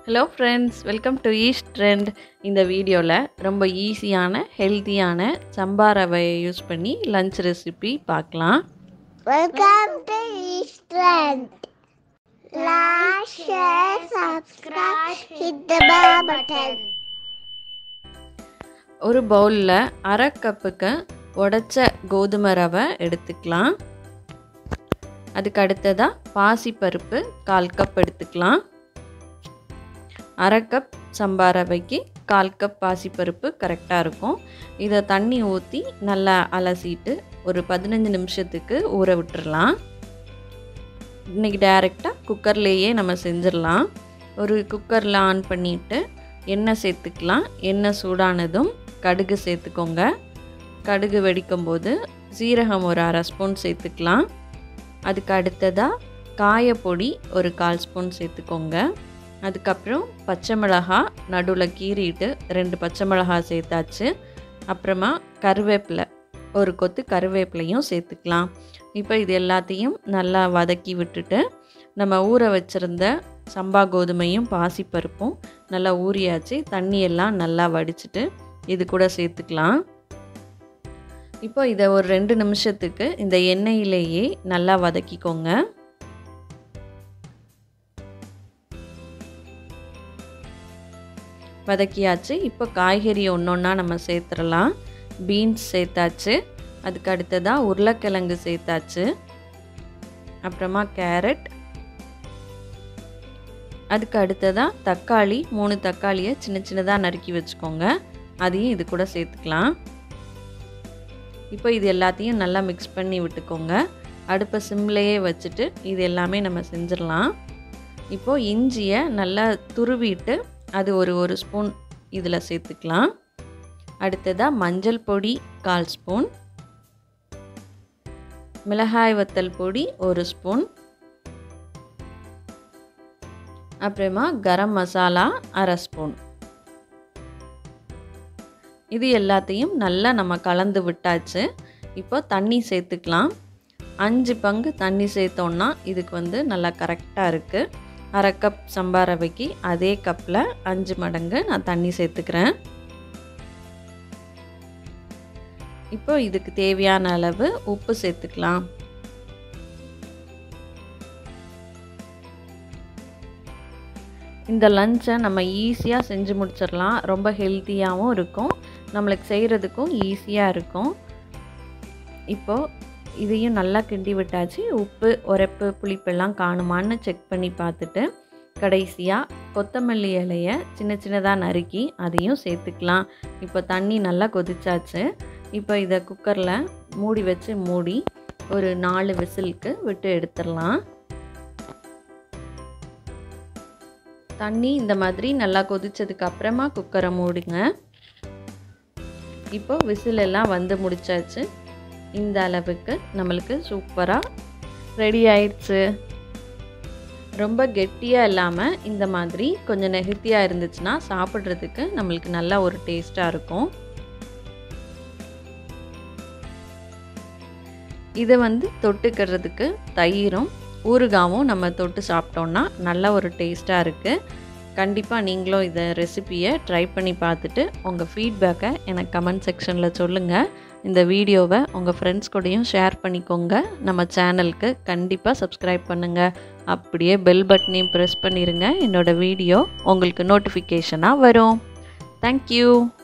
Hello friends welcome to East Trend இந்த வீடியோவில் ரொம்ப ஈஸியான ஹெல்த்தியான சம்பா ரவையை யூஸ் பண்ணி லஞ்ச் ரெசிபி பார்க்கலாம் Welcome to East Trend. Like, share, subscribe, hit the bell button. ஒரு பவுலில் அரை கப்புக்கு உடைச்ச கோதுமை ரவை எடுத்துக்கலாம் அதுக்கு அடுத்ததாக பாசிப்பருப்பு கால் கப் எடுத்துக்கலாம் அரை கப் சம்பா ரவைக்கு கால் கப் பாசிப்பருப்பு கரெக்டாக இருக்கும் இதை தண்ணி ஊற்றி நல்லா அலசிட்டு ஒரு பதினஞ்சு நிமிஷத்துக்கு ஊற விட்டுறலாம் இன்றைக்கி டைரெக்டாக குக்கர்லேயே நம்ம செஞ்சிடலாம் ஒரு குக்கரில் ஆன் பண்ணிவிட்டு எண்ணெய் சேர்த்துக்கலாம் எண்ணெய் சூடானதும் கடுகு சேர்த்துக்கோங்க கடுகு வெடிக்கும் போது சீரகம் ஒரு அரை ஸ்பூன் சேர்த்துக்கலாம் அதுக்கு அடுத்ததாக காயப்பொடி ஒரு கால் ஸ்பூன் சேர்த்துக்கோங்க அதுக்கப்புறம் பச்சை மிளகா நடுவில் கீறிட்டு ரெண்டு பச்சை மிளகா சேர்த்தாச்சு அப்புறமா கருவேப்பிலை ஒரு கொத்து கருவேப்பிலையும் சேர்த்துக்கலாம் இப்போ இது எல்லாத்தையும் நல்லா வதக்கி விட்டுட்டு நம்ம ஊற வச்சுருந்த சம்பா கோதுமையும் பாசிப்பருப்பும் நல்லா ஊறியாச்சு தண்ணியெல்லாம் நல்லா வடிச்சிட்டு இது கூட சேர்த்துக்கலாம் இப்போ இதை ஒரு ரெண்டு நிமிஷத்துக்கு இந்த எண்ணெயிலேயே நல்லா வதக்கிக்கோங்க வதக்கியாச்சு இப்போ காய்கறி ஒன்று ஒன்றா நம்ம சேர்த்துடலாம் பீன்ஸ் சேர்த்தாச்சு அதுக்கு அடுத்ததாக உருளைக்கிழங்கு சேர்த்தாச்சு அப்புறமா கேரட் அதுக்கு அடுத்ததாக தக்காளி மூணு தக்காளியை சின்ன சின்னதாக நறுக்கி வச்சுக்கோங்க அதையும் இது கூட சேர்த்துக்கலாம் இப்போ இது எல்லாத்தையும் நல்லா மிக்ஸ் பண்ணி விட்டுக்கோங்க அடுப்பை சிம்லேயே வச்சுட்டு இது எல்லாமே நம்ம செஞ்சிடலாம் இப்போது இஞ்சியை நல்லா துருவிட்டு அது ஒரு ஒரு ஸ்பூன் இதில் சேர்த்துக்கலாம் அடுத்ததாக மஞ்சள் பொடி கால் ஸ்பூன் மிளகாய் வத்தல் பொடி ஒரு ஸ்பூன் அப்புறமா கரம் மசாலா அரை ஸ்பூன் இது எல்லாத்தையும் நல்லா நம்ம கலந்து விட்டாச்சு இப்போ தண்ணி சேர்த்துக்கலாம் அஞ்சு பங்கு தண்ணி சேர்த்தோன்னா இதுக்கு வந்து நல்லா கரெக்டாக இருக்குது அரை கப் சம்பா ரவைக்கு அதே கப்பில் அஞ்சு மடங்கு நான் தண்ணி சேர்த்துக்கிறேன் இப்போ இதுக்கு தேவையான அளவு உப்பு சேர்த்துக்கலாம் இந்த லஞ்சை நம்ம ஈஸியாக செஞ்சு முடிச்சிடலாம் ரொம்ப ஹெல்த்தியாகவும் இருக்கும் நம்மளுக்கு செய்கிறதுக்கும் ஈஸியாக இருக்கும் இப்போது இதையும் நல்லா கிண்டி விட்டாச்சு உப்பு உரைப்பு புளிப்பெல்லாம் காணுமான்னு செக் பண்ணி பார்த்துட்டு கடைசியாக கொத்தமல்லி இலையை சின்ன சின்னதாக நறுக்கி அதையும் சேர்த்துக்கலாம் இப்போ தண்ணி நல்லா கொதிச்சாச்சு இப்போ இதை குக்கரில் மூடி வச்சு மூடி ஒரு நாலு விசிலுக்கு விட்டு எடுத்துடலாம் தண்ணி இந்த மாதிரி நல்லா கொதிச்சதுக்கு அப்புறமா குக்கரை மூடுங்க இப்போ விசில் எல்லாம் வந்து முடிச்சாச்சு இந்த அளவுக்கு நம்மளுக்கு சூப்பராக ரெடி ஆயிடுச்சு ரொம்ப கெட்டியாக இல்லாமல் இந்த மாதிரி கொஞ்சம் நெகத்தியாக இருந்துச்சுன்னா சாப்பிட்றதுக்கு நம்மளுக்கு நல்லா ஒரு டேஸ்ட்டாக இருக்கும் இதை வந்து தொட்டுக்கிறதுக்கு தயிரும் ஊறுகாவும் நம்ம தொட்டு சாப்பிட்டோன்னா நல்ல ஒரு டேஸ்ட்டாக இருக்குது கண்டிப்பாக நீங்களும் இதை ரெசிப்பியை ட்ரை பண்ணி பார்த்துட்டு உங்கள் ஃபீட்பேக்கை எனக்கு கமெண்ட் செக்ஷனில் சொல்லுங்கள் இந்த வீடியோவை உங்கள் ஃப்ரெண்ட்ஸ் கூடயும் ஷேர் பண்ணிக்கோங்க நம்ம சேனலுக்கு கண்டிப்பாக சப்ஸ்கிரைப் பண்ணுங்கள் அப்படியே பெல் பட்டனையும் ப்ரெஸ் பண்ணிடுங்க என்னோடய வீடியோ உங்களுக்கு நோட்டிஃபிகேஷனாக வரும் தேங்க்யூ